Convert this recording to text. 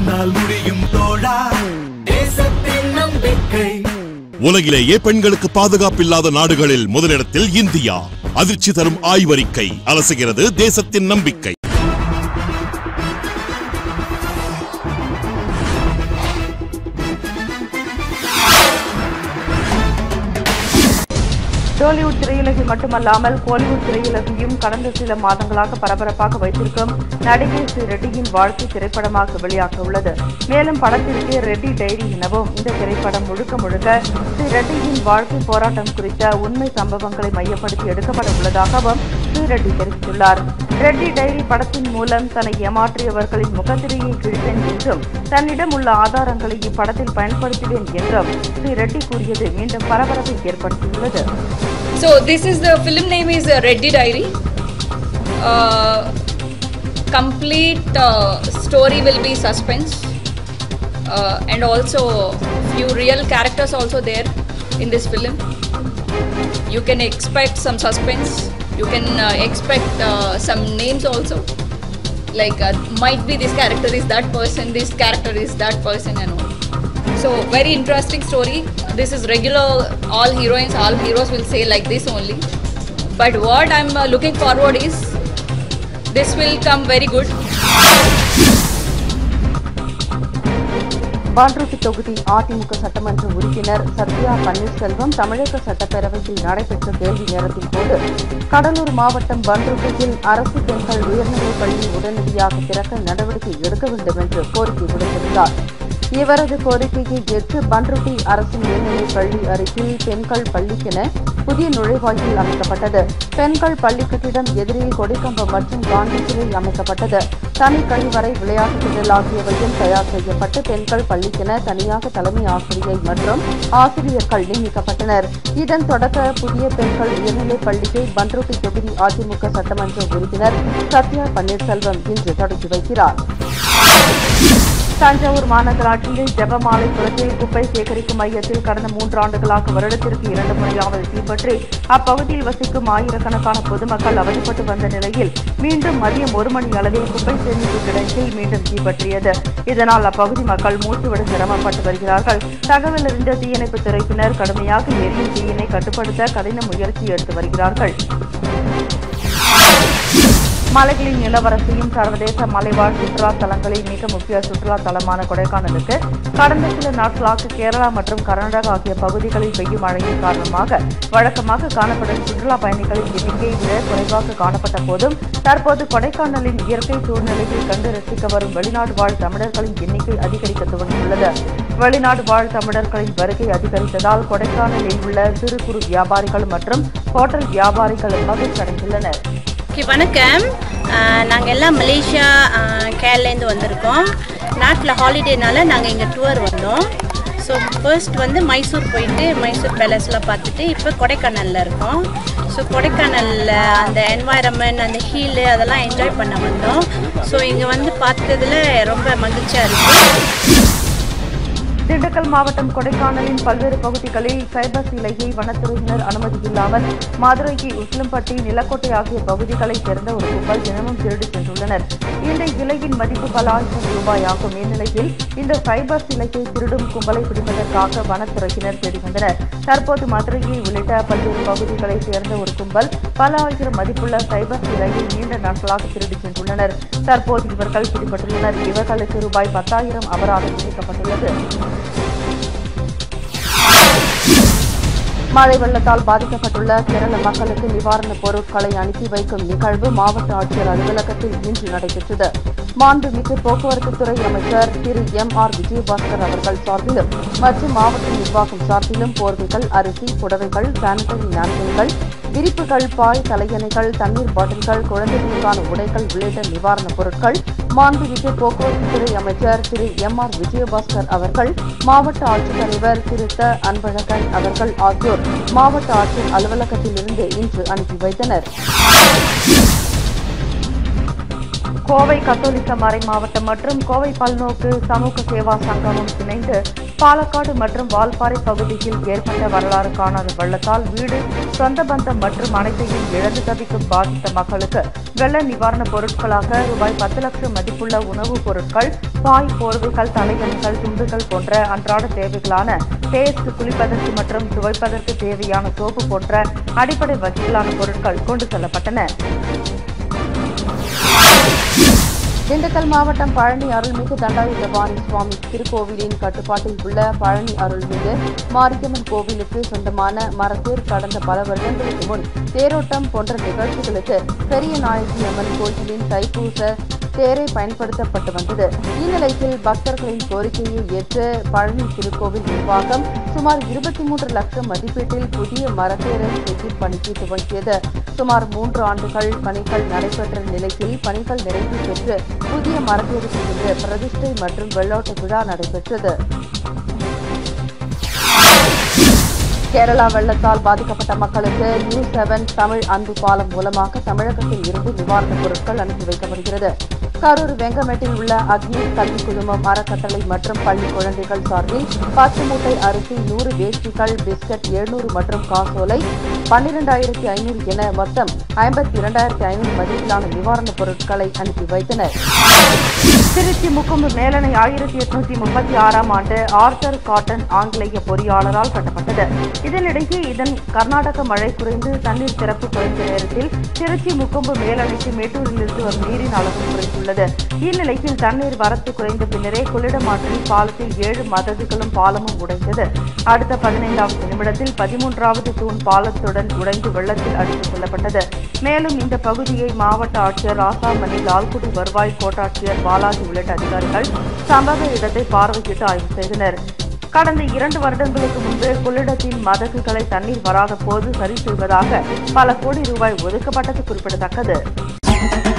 உன்னால் முடியும் தோழா தேசத்தின் நம்பிக்கை உலகிலேயே பெண்களுக்கு பாதுகாப்பில்லாத நாடுகளில் முதலிடத்தில் இந்தியா அதிர்ச்சி தரும் ஆய்வறிக்கை அலசுகிறது தேசத்தின் நம்பிக்கை டோலிவுட் திரையுலகை மட்டுமல்லாமல் கோலிவுட் திரையுலகையும் கடந்த சில மாதங்களாக பரபரப்பாக வைத்திருக்கும் நடிகை ஸ்ரீ ரெட்டியின் வாழ்க்கை திரைப்படமாக வெளியாக உள்ளது மேலும் படத்திற்கு ரெட்டி டைரி எனவும் இந்த திரைப்படம் முழுக்க முழுக்க ஸ்ரீ ரெட்டியின் வாழ்க்கை போராட்டம் குறித்த உண்மை சம்பவங்களை மையப்படுத்தி எடுக்கப்பட உள்ளதாகவும் ஸ்ரீ ரெட்டி தெரிவித்துள்ளார் ரெட்டி டைரி படத்தின் மூலம் தன்னை ஏமாற்றியவர்களின் முகத்திரையை கிழித்தேன் என்றும் தன்னிடம் உள்ள ஆதாரங்களை இப்படத்தில் பயன்படுத்துவேன் என்றும் ஸ்ரீ ரெட்டி கூறியது மீண்டும் பரபரப்பை ஏற்படுத்தியுள்ளது So this is the film name is uh, Reddy Diary. Uh, complete uh, story will be suspense, uh, and also few real characters also there in this film. You can expect some suspense. You can uh, expect uh, some names also. Like uh, might be this character is that person, this character is that person, and all. So very interesting story. This is regular. All heroines, all heroes will say like this only. But what I'm uh, looking forward is this will come very good. பாண்டூட்டி தொகுதி அதிமுக சட்டமன்ற உறுப்பினர் சத்யா பன்னீர்செல்வம் தமிழக சட்டப்பேரவையில் நடைபெற்ற கேள்வி நேரத்தின் போது கடலூர் மாவட்டம் பண்ருட்டியில் அரசு பெண்கள் உயர்நிலைப் பள்ளி உடனடியாக திறக்க நடவடிக்கை எடுக்க வேண்டும் என்று கோரிக்கை விடுத்திருந்தார் இவரது கோரிக்கையை ஏற்று பண்ருட்டி அரசு மேல்நிலைப் பள்ளி அருகில் பெண்கள் பள்ளிக்கென புதிய நுழைவாயில் அமைக்கப்பட்டது பெண்கள் பள்ளி கட்டிடம் எதிரில் கொடிக்கம்பம் மற்றும் காந்தி சிலை அமைக்கப்பட்டது தனி கழிவறை விளையாட்டு திடல் ஆகியவையும் தயார் செய்யப்பட்டு பெண்கள் பள்ளிக்கென தனியாக தலைமை ஆசிரியை மற்றும் ஆசிரியர்கள் நியமிக்கப்பட்டனர் இதன் தொடக்க புதிய பெண்கள் உயர்நிலைப் பள்ளியை பண்ருட்டி தொகுதி அதிமுக சட்டமன்ற உறுப்பினர் சத்யா பன்னீர்செல்வம் இன்று தொடங்கி வைக்கிறார் தஞ்சாவூர் மாநகராட்சியில் ஜெபமாலைபுரத்தில் குப்பை சேகரிக்கும் மையத்தில் கடந்த மூன்றாண்டுகளாக வருடத்திற்கு இரண்டு முறையாவது தீப்பற்றி அப்பகுதியில் வசிக்கும் ஆயிரக்கணக்கான பொதுமக்கள் அவதிப்பட்டு வந்த நிலையில் மீண்டும் மதியம் ஒரு மணி அளவில் குப்பை சேமிப்பு கிடங்கில் மீண்டும் தீப்பற்றியது இதனால் அப்பகுதி மக்கள் மூச்சுவிட சிரமப்பட்டு வருகிறார்கள் தகவல் அறிந்த தீயணைப்பு துறையினர் கடுமையாக எரியும் தீயினை கட்டுப்படுத்த கடின முயற்சி எடுத்து வருகிறார்கள் மலைகளின் நிலவரசையும் சர்வதேச மலைவாழ் சுற்றுலா தலங்களில் மிக முக்கிய சுற்றுலா தலமான கொடைக்கானலுக்கு கடந்த சில நாட்களாக கேரளா மற்றும் கர்நாடகா ஆகிய பகுதிகளில் பெய்யும் மழையின் காரணமாக வழக்கமாக காணப்படும் சுற்றுலா பயணிகளின் எண்ணிக்கை விட குறைவாக காணப்பட்ட போதும் தற்போது கொடைக்கானலின் இயற்கை சூழ்நிலையை கண்டு ரசிக்க வரும் வெளிநாடு வாழ் தமிழர்களின் எண்ணிக்கை அதிகரிக்க துவங்கியுள்ளது வெளிநாடு வாழ் தமிழர்களின் வருகை அதிகரித்ததால் கொடைக்கானலில் உள்ள சிறு குறு வியாபாரிகள் மற்றும் ஹோட்டல் வியாபாரிகள் மகிழ்ச்சி அடைந்துள்ளனர் ஓகே வணக்கம் நாங்கள் எல்லாம் மலேசியா ஆஹ், கேரளேருந்து வந்திருக்கோம் நாட்டில் ஹாலிடேனால நாங்கள் இங்கே டூர் வந்தோம் ஸோ ஃபர்ஸ்ட் வந்து மைசூர் போயிட்டு மைசூர் பேலஸ்லாம் பார்த்துட்டு இப்போ கொடைக்கானலில் இருக்கோம் ஸோ கொடைக்கானலில் அந்த என்வாயரன்மெண்ட் அந்த ஹீலு அதெல்லாம் என்ஜாய் பண்ண வந்தோம் ஸோ இங்கே வந்து பார்த்ததுல ரொம்ப மகிழ்ச்சியாக இருக்குது திண்டுக்கல் மாவட்டம் கொடைக்கானலின் பல்வேறு பகுதிகளில் சைபர் சிலையை வனத்துறையினர் அனுமதி இல்லாமல் மதுரைக்கு உசிலம்பட்டி நிலக்கோட்டை ஆகிய பகுதிகளைச் சேர்ந்த ஒரு கும்பல் தினமும் திருடி சென்றுள்ளனர் இந்த இலையின் மதிப்பு பல ஆயிரம் ரூபாய் ஆகும் இந்நிலையில் இந்த சைபர் சிலையை திருடும் கும்பலை பிடிப்பதற்காக வனத்துறையினர் தேடி வந்தனர் தற்போது மதுரையை உள்ளிட்ட பல்வேறு பகுதிகளைச் சேர்ந்த ஒரு கும்பல் பல ஆயிரம் மதிப்புள்ள சைபர் சிலையை நீண்ட நாட்களாக திருடி சென்றுள்ளனர் தற்போது இவர்கள் பிடிபட்டுள்ளனர் இவர்களுக்கு ரூபாய் பத்தாயிரம் அபராதம் விதிக்கப்பட்டுள்ளது மழை வெள்ளத்தால் பாதிக்கப்பட்டுள்ள கேரள மக்களுக்கு நிவாரணப் பொருட்களை அனுப்பி வைக்கும் நிகழ்வு மாவட்ட ஆட்சியர் அலுவலகத்தில் இன்று நடைபெற்றது மாண்புமிகு போக்குவரத்துத்துறை அமைச்சர் திரு எம் ஆர் விஜயபாஸ்கர் அவர்கள் சார்பிலும் மற்றும் மாவட்ட நிர்வாகம் சார்பிலும் போர்வைகள் அரிசி புடவைகள் சானிட்டரி நாப்கின்கள் விரிப்புகள் பாய் தலையணைகள் தண்ணீர் பாட்டில்கள் குழந்தைகளுக்கான உடைகள் உள்ளிட்ட நிவாரணப் பொருட்கள் மாண்புமிகு போக்குவரத்துத்துறை அமைச்சர் திரு எம் ஆர் விஜயபாஸ்கர் அவர்கள் மாவட்ட ஆட்சித்தலைவர் திரு த அன்பழகன் அவர்கள் ஆகியோர் மாவட்ட ஆட்சியர் அலுவலகத்திலிருந்து இன்று அனுப்பி வைத்தனர் கோவை கத்தோலிக்க மறை மாவட்டம் மற்றும் கோவை பல்நோக்கு சமூக சேவா சங்கமும் இணைந்து பாலக்காடு மற்றும் வால்பாறை பகுதியில் ஏற்பட்ட வரலாறு காணாத வெள்ளத்தால் வீடு சொந்த பந்தம் மற்றும் அனைத்தையும் இழந்து தவிக்கும் பாதித்த மக்களுக்கு வெள்ள நிவாரணப் பொருட்களாக ரூபாய் பத்து லட்சம் மதிப்புள்ள உணவுப் பொருட்கள் பாய் போர்வைகள் தலையணிகள் துண்டுகள் போன்ற அன்றாட தேவைகளான பேஸ்ட் குளிப்பதற்கு மற்றும் துவைப்பதற்கு தேவையான சோப்பு போன்ற அடிப்படை வகையிலான பொருட்கள் கொண்டு செல்லப்பட்டன திண்டுக்கல் மாவட்டம் பழனி அருள்மிகு தண்டாயுதபாணி சுவாமி திருக்கோவிலின் கட்டுப்பாட்டில் உள்ள பழனி அருள்மிகு மாரியம்மன் கோவிலுக்கு சொந்தமான மரத்தேர் கடந்த பல வருடங்களுக்கு முன் தேரோட்டம் போன்ற நிகழ்ச்சிகளுக்கு பெரிய நாயகி அம்மன் கோயிலின் தைப்பூச தேரை பயன்படுத்தப்பட்டு வந்தது இந்நிலையில் பக்தர்களின் கோரிக்கையை ஏற்று பழனி திருக்கோவில் நிர்வாகம் சுமார் இருபத்தி மூன்று லட்சம் மதிப்பீட்டில் புதிய மரத்தேரை செய்யும் பணிக்கு துவங்கியது சுமார் மூன்று ஆண்டுகள் பணிகள் நடைபெற்ற நிலையில் பணிகள் நிறைவு பெற்று புதிய மரத்தேருக்கு இன்று பிரதிஷ்டை மற்றும் வெள்ளோட்ட விழா நடைபெற்றது கேரளா வெள்ளத்தால் பாதிக்கப்பட்ட மக்களுக்கு நியூ செவன் தமிழ் அன்பு பாலம் மூலமாக தமிழகத்தில் இருந்து நிவாரணப் பொருட்கள் அனுப்பி வைக்கப்படுகிறது கரூர் வெங்கமேட்டில் உள்ள அக்னி கல்வி குழுமம் அறக்கட்டளை மற்றும் பள்ளி குழந்தைகள் சார்பில் பத்து மூட்டை அரிசி நூறு வேஷ்டிகள் பிஸ்கட் எழுநூறு மற்றும் காசோலை பன்னிரெண்டாயிரத்தி ஐநூறு என மொத்தம் ஐம்பத்தி இரண்டாயிரத்தி ஐநூறு மதிப்பிலான நிவாரணப் பொருட்களை அனுப்பி வைத்தனர் திருச்சி முக்கும்பு மேலணை ஆயிரத்தி எட்நூத்தி முப்பத்தி ஆறாம் ஆண்டு ஆர்தர் காட்டன் ஆங்கிலேய பொறியாளரால் கட்டப்பட்டது இதனிடையே இதன் கர்நாடக மழை குறைந்து தண்ணீர் திறப்பு குறைந்த நேரத்தில் திருச்சி முக்கொம்பு மேலணைக்கு மேட்டூரிலிருந்து வரும் நீரின் அளவு குறைந்துள்ளது இந்நிலையில் தண்ணீர் வரத்து குறைந்த பின்னரே கொள்ளிடமாற்றில் பாலத்தில் ஏழு மதகுகளும் பாலமும் உடைந்தது அடுத்த பதினைந்தாவது நிமிடத்தில் பதிமூன்றாவது தூண் பாலத்துடன் உடைந்து வெள்ளத்தில் அடித்துச் செல்லப்பட்டது மேலும் இந்த பகுதியை மாவட்ட ஆட்சியர் ராசாமணி லால்குடி வருவாய் கோட்டாட்சியர் பாலாஜி உள்ளிட்ட அதிகாரிகள் சம்பவ இடத்தை பார்வையிட்டு ஆய்வு செய்தனர் கடந்த இரண்டு வருடங்களுக்கு முன்பு கொள்ளிடத்தின் மதகுகளை தண்ணீர் வராத போது சரி செய்வதாக பல கோடி ரூபாய் ஒதுக்கப்பட்டது குறிப்பிடத்தக்கது